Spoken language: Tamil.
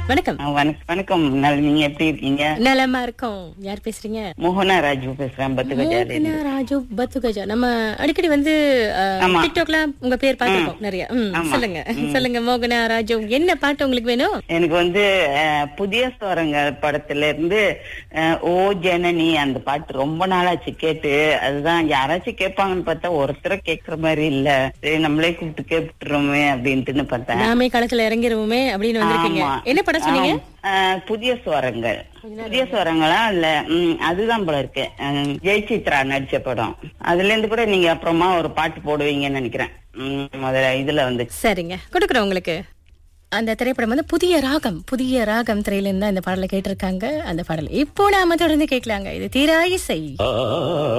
வணக்கம் ஆ, வணக்- வணக்கம் நல்- நீங்க எப்படி இருக்கீங்க நலமா இருக்கோம் யார் பேசுறீங்க மோகனா ராஜு பேசுறேன் பத்துகஜால மோகனா ராஜு பத்துகஜா நம்ம அடிக்கடி வந்து அஹ், ஆமா. டிக்டாக்ல உங்க பேர் பார்த்திருக்கோம் நிறைய ம், ஆமா. சொல்லுங்க சொல்லுங்க மோகனா ராஜு என்ன பாட்டு உங்களுக்கு வேணும் எனக்கு வந்து அஹ், புதிய ஸ்வரங்கள் படத்துல இருந்து அஹ், ஓ ஜனனி அந்த பாட்டு ரொம்ப நாளாச்சு கேட்டு அதுதான் யாராச்சும் கேட்பாங்கன்னு பார்த்தா ஒருத்தரை கேக்குற மாதிரி இல்ல சரி நம்மளே கூப்பிட்டு கேட்டுறோமே அப்படின்ட்டுன்னு பார்த்தேன் நாமே களத்துல இறங்கிருவோமே அப்படின்னு வந்திருக்கீங்க ஆமா. என்ன படம் சொன்னீங்க ஆம். அஹ், புதிய ஸ்வரங்கள் புதிய ஸ்வரங்களா இல்ல ம், அதுதான் போல இருக்கு அஹ், ஜெயசித்ரா நடிச்ச படம் அதுல இருந்து கூட நீங்க அப்புறமா ஒரு பாட்டு போடுவீங்கன்னு நினைக்கிறேன் ம், முதல்ல இதுல வந்து சரிங்க கொடுக்குறோம் உங்களுக்கு அந்த திரைப்படம் வந்து புதிய ராகம் புதிய ராகம் திரையில இருந்து தான் இந்த பாடலை கேட்டிருக்காங்க அந்த பாடல் இப்போ நாம தொடர்ந்து கேட்கலாங்க இது தீரா இசை